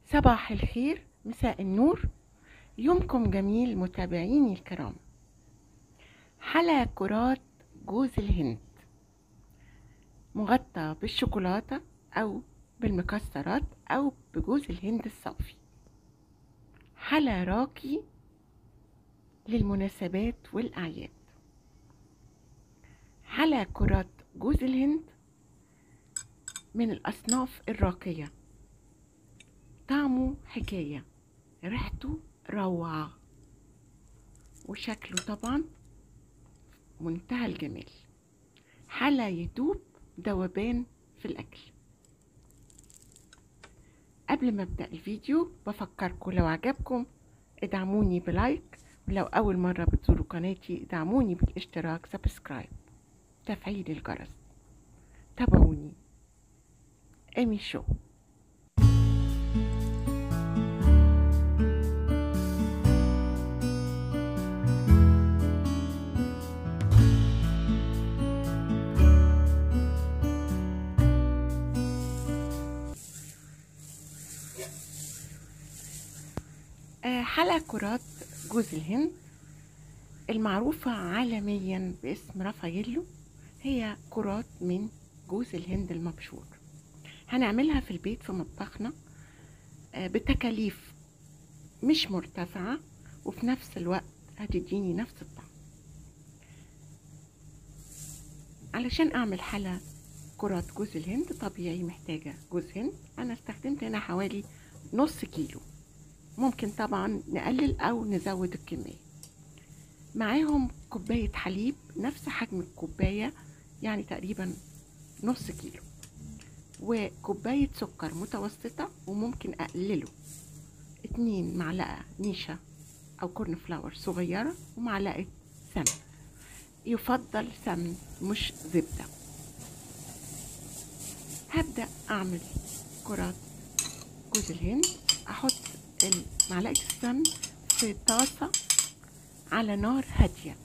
صباح الخير مساء النور يومكم جميل متابعيني الكرام حلا كرات جوز الهند مغطى بالشوكولاتة أو بالمكسرات أو بجوز الهند الصافي حلا راقي للمناسبات والأعياد حلا كرات جوز الهند من الأصناف الراقية طعمه حكاية ريحته روعة وشكله طبعا منتهى الجمال حلا يدوب ذوبان في الأكل قبل ما ابدأ الفيديو بفكركم لو عجبكم ادعموني بلايك ولو أول مرة بتزوروا قناتي ادعموني بالاشتراك سبسكرايب تفعيل الجرس تابعوني ايمي شو حلقة كرات جوز الهند المعروفة عالميا باسم رافاييلو هي كرات من جوز الهند المبشور هنعملها في البيت في مطبخنا بتكاليف مش مرتفعة وفي نفس الوقت هتديني نفس الطعم علشان اعمل حلا كرات جوز الهند طبيعي محتاجة جوز هند انا استخدمت هنا حوالي نص كيلو ممكن طبعا نقلل او نزود الكمية معاهم كوباية حليب نفس حجم الكوباية يعني تقريبا نص كيلو وكوباية سكر متوسطة وممكن أقلله اتنين معلقة نيشا أو كورن فلاور صغيرة ومعلقة سمن يفضل سمن مش زبدة هبدأ أعمل كرات جوز الهند أحط معلقة السمن في طاسة على نار هادية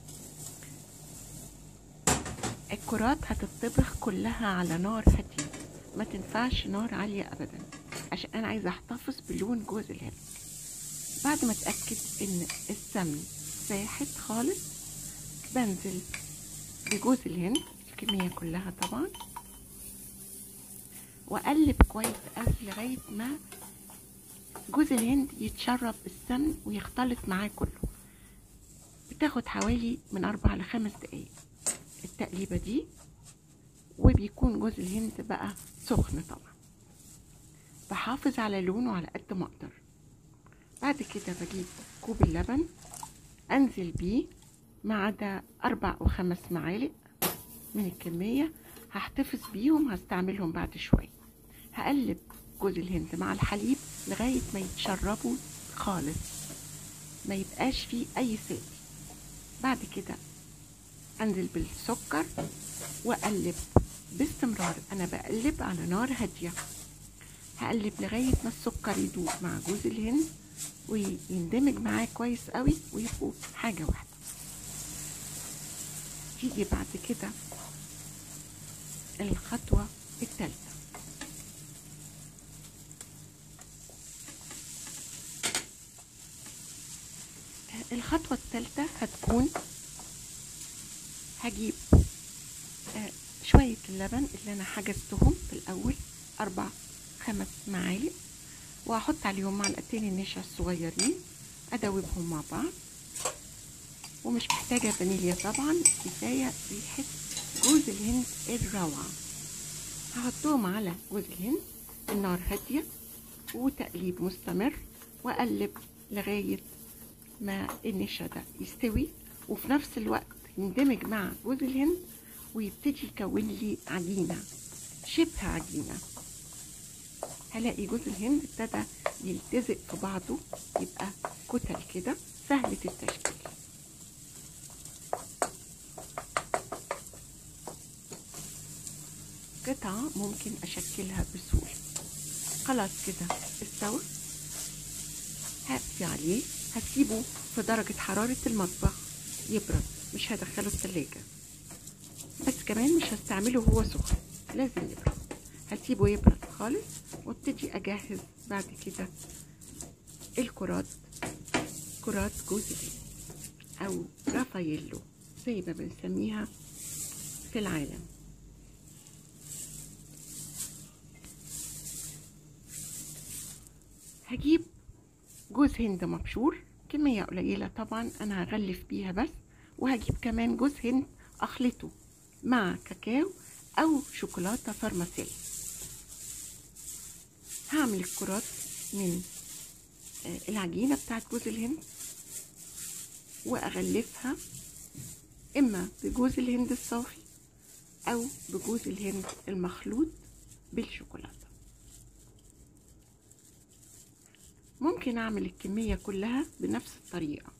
الكرات هتطبخ كلها على نار هادية ما تنفعش نار عالية أبدا عشان أنا عايزة أحتفظ بلون جوز الهند بعد ما أتأكد إن السمن ساحت خالص بنزل بجوز الهند الكمية كلها طبعا وأقلب كويس قوي لغاية ما جوز الهند يتشرب السمن ويختلط معاه كله بتاخد حوالي من أربع لخمس دقايق التقليبة دي وبيكون جوز الهند بقى سخن طبعا بحافظ على لونه على قد ما اقدر بعد كده بجيب كوب اللبن انزل بيه ما عدا اربع او خمس معالق من الكمية هحتفظ بيهم هستعملهم بعد شوية هقلب جوز الهند مع الحليب لغاية ما يتشربوا خالص ما يبقاش فيه اي سائل بعد كده انزل بالسكر واقلب باستمرار انا بقلب على نار هاديه هقلب لغايه ما السكر يدوب مع جوز الهند ويندمج معاه كويس قوي ويبقوا حاجه واحده تيجي بعد كده الخطوه الثالثه الخطوه الثالثه هتكون هجيب شوية اللبن اللي أنا حجزتهم في الأول أربع خمس معالق وأحط عليهم معلقتين النشا الصغيرين أدوبهم مع بعض ومش محتاجة فانيليا طبعا كفاية ريحة جوز الهند الروعة هحطهم على جوز الهند النار هادية وتقليب مستمر وأقلب لغاية ما النشا ده يستوي وفي نفس الوقت يندمج مع جوز الهند ويبتدي يكون لي عجينة شبه عجينة هلاقي جوز الهند ابتدى يلتزق في بعضه يبقى كتل كده سهلة التشكيل قطعة ممكن أشكلها بسهولة خلاص كده استوى هقفي عليه هسيبه في درجة حرارة المطبخ يبرد مش هدخله التلاجة بس كمان مش هستعمله وهو سخن لازم يبرد هسيبه يبرد خالص وابتدي اجهز بعد كده الكرات كرات جوز الهند او رافاييلو زي ما بنسميها في العالم هجيب جوز هند مبشور كمية قليلة طبعا أنا هغلف بيها بس وهجيب كمان جوز هند أخلطه مع كاكاو أو شوكولاتة فارماسيل هعمل الكرات من العجينة بتاعت جوز الهند وأغلفها إما بجوز الهند الصافي أو بجوز الهند المخلوط بالشوكولاتة ممكن أعمل الكمية كلها بنفس الطريقة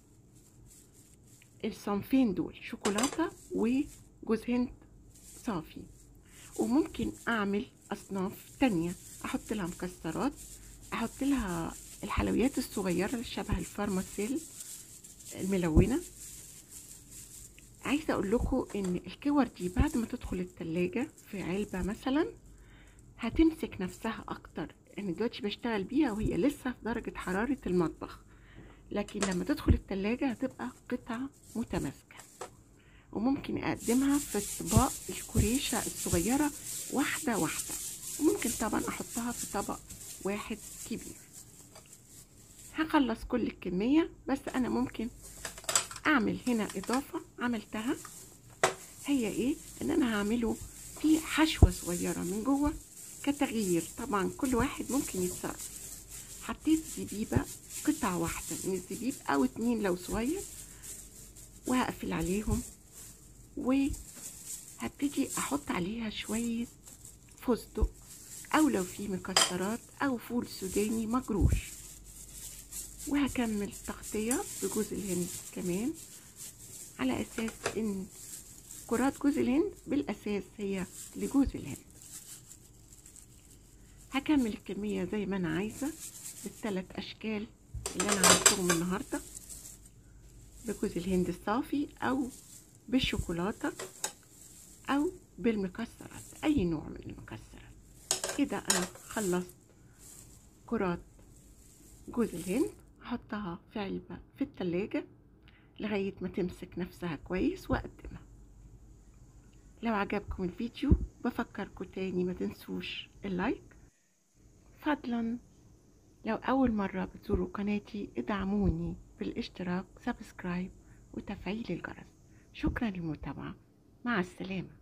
الصنفين دول شوكولاتة وجوز هند صافي وممكن أعمل أصناف تانية أحط لها مكسرات أحط لها الحلويات الصغيرة اللي شبه الفارماسيل الملونة عايزة أقول لكم إن الكور دي بعد ما تدخل التلاجة في علبة مثلا هتمسك نفسها أكتر أنا دلوقتي بشتغل بيها وهي لسه في درجة حرارة المطبخ لكن لما تدخل التلاجة هتبقى قطعة متماسكة وممكن أقدمها في اطباق الكريشة الصغيرة واحدة واحدة وممكن طبعا أحطها في طبق واحد كبير هخلص كل الكمية بس أنا ممكن أعمل هنا إضافة عملتها هي إيه إن أنا هعمله في حشوة صغيرة من جوه كتغيير طبعا كل واحد ممكن يتصرف حطيت زبيبة قطعة واحدة من الزبيب أو اتنين لو صغير وهقفل عليهم وهبتدي أحط عليها شوية فستق أو لو في مكسرات أو فول سوداني مجروش وهكمل تغطية بجوز الهند كمان على أساس إن كرات جوز الهند بالأساس هي لجوز الهند هكمل الكمية زي ما أنا عايزة بالثلاث أشكال اللي أنا عملتهم النهاردة بجوز الهند الصافي أو بالشوكولاتة أو بالمكسرات أي نوع من المكسرات كده أنا خلصت كرات جوز الهند أحطها في علبة في التلاجة لغاية ما تمسك نفسها كويس وأقدمها لو عجبكم الفيديو بفكركم تاني ما تنسوش اللايك فضلا لو أول مرة بتزوروا قناتي ادعموني بالاشتراك سبسكرايب وتفعيل الجرس شكرا للمتابعة مع السلامة